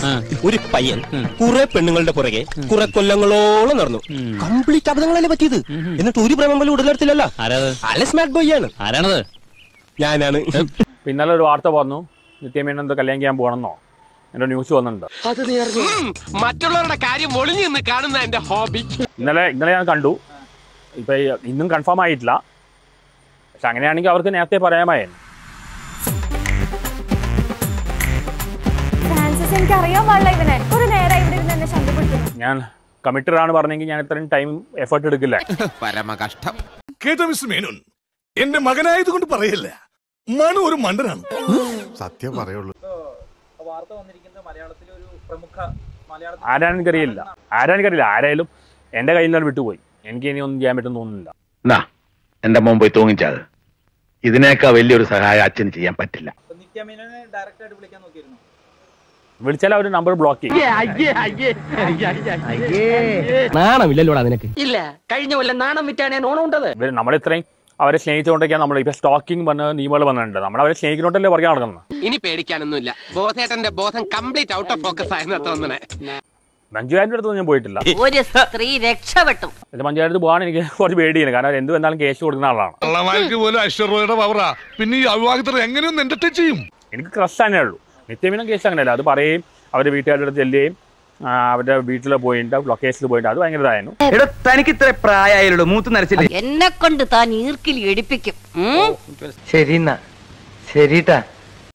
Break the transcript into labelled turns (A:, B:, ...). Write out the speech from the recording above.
A: ഒരു പയ്യൻ കുറെ പെണ്ണുങ്ങളുടെ പുറകെ കുറെ കൊല്ലങ്ങളോളം നടന്നു കംപ്ലീറ്റ് അബദ്ധങ്ങളല്ലേ പറ്റിയത് എന്നിട്ട് ഒരു പ്രേമം പോലും ഉടലെടുത്തില്ലല്ലോ
B: ആരാത്
A: അല്ല സ്മാർട്ട് ബോയ് ആണ്
B: ആരാണത്
A: ഞാനാണ്
C: ഇപ്പൊ ഇന്നലെ ഒരു വാർത്ത വന്നു നിത്യമേനൻ എന്തോ കല്യാണം ചെയ്യാൻ പോകണമെന്നോ എന്റെ ന്യൂസ് വന്നിട്ടുണ്ട്
D: മറ്റുള്ളവരുടെ കാര്യം ഒളിഞ്ഞു നിന്ന് കാണുന്ന എന്റെ ഹോബി
C: ഇന്നലെ ഇന്നലെ ഞാൻ കണ്ടു ഇപ്പൊ ഈ ഇന്നും കൺഫേം ആയിട്ടില്ല പക്ഷെ അങ്ങനെയാണെങ്കിൽ അവർക്ക് നേരത്തെ പറയാമായിരുന്നു
E: ഫ്രാൻസിസ് എനിക്ക് അറിയാൻ പാടില്ല ഇവനെ ഒരു നേരം ഇവിടെ ഇരുന്ന് എന്നെ ശബ്ദം പിടിക്കുന്നു
C: ഞാൻ കമ്മിറ്റഡ് ആണ് പറഞ്ഞെങ്കിൽ ഞാൻ ഇത്രയും ടൈം എഫേർട്ട് എടുക്കില്ല
F: കേട്ടോ മിസ്റ്റർ മേനോൻ എന്റെ മകനായതുകൊണ്ട് പറയല്ല മനു ഒരു മണ്ടനാണ്
G: സത്യം പറയുള്ളൂ
C: ആരാണ് എനിക്കറിയില്ല ആരാണ് എനിക്കറിയില്ല ആരായാലും എന്റെ കയ്യിൽ നിന്ന് വിട്ടുപോയി എനിക്ക് ഇനി ഒന്നും ചെയ്യാൻ പറ്റും തോന്നുന്നില്ല
H: എന്നാ എന്റെ മോൻ പോയി തൂങ്ങിച്ചാത് ഇതിനേക്കാൾ വലിയൊരു സഹായം അച്ഛന് ചെയ്യാൻ പറ്റില്ല
C: വിളിച്ചാൽ അവർ നമ്പർ ബ്ലോക്ക് ചെയ്യും
A: നാണമില്ലല്ലോടാ നിനക്ക്
D: ഇല്ല കഴിഞ്ഞ കൊല്ലം നാണം വിറ്റാണ് ഞാൻ ഓണം ഉണ്ടത്
C: ഇവർ നമ്മളിത്രയും അവരെ സ്നേഹിച്ചുകൊണ്ടൊക്കെയാണ് നമ്മൾ ഇപ്പൊ സ്റ്റോക്കിംഗ് പറഞ്ഞ നിയമങ്ങൾ വന്നിട്ടുണ്ട് നമ്മൾ അവരെ സ്നേഹിക്കുന്നോണ്ടല്ലേ പറയാൻ നടക്കുന്നത്
D: ഇനി പേടിക്കാനൊന്നുമില്ല ബോധേട്ടന്റെ ബോധം കംപ്ലീറ്റ് ഔട്ട് ഓഫ് ഫോക്കസ് ആയെന്ന് തോന്നണേ
C: മഞ്ജുവാരിന്റെ അടുത്ത് ഞാൻ പോയിട്ടില്ല
I: ഒരു സ്ത്രീ രക്ഷപ്പെട്ടു
C: ഇത് മഞ്ജുവാരിന്റെ പോകാൻ എനിക്ക് കുറച്ച് പേടിയാണ് കാരണം എന്ത് വന്നാലും കേസ് കൊടുക്കുന്ന ആളാണ്
F: കള്ളമാർക്ക് പോലും ഐശ്വര്യയുടെ പവറാ പിന്നെ ഈ അവിവാഹിതർ എങ്ങനെയൊന്നും എന്റർടൈൻ ചെയ്യും
C: എനിക്ക് ക്രഷ് തന്നെ ഉള്ളൂ നിത്യമീനം കേസ് അങ്ങനെയല്ല അത് പറയുകയും അവരുടെ വീട്ടുകാരുടെ അടുത്ത് ചെല്ലുകയും ആ, അവരുടെ വീട്ടിൽ പോയിട്ട് ലൊക്കേഷനിൽ പോയിട്ട് അത് ഭയങ്കര ഇതായിരുന്നു
J: തനിക്ക് ഇത്ര പ്രായമായുള്ളൂ മൂത്ത് നരച്ചില്ലേ
I: എന്നെ കൊണ്ട് താൻ ഈർക്കിൽ എടുപ്പിക്കും ഉം?
J: ശരി എന്നാ ശരിട്ടാ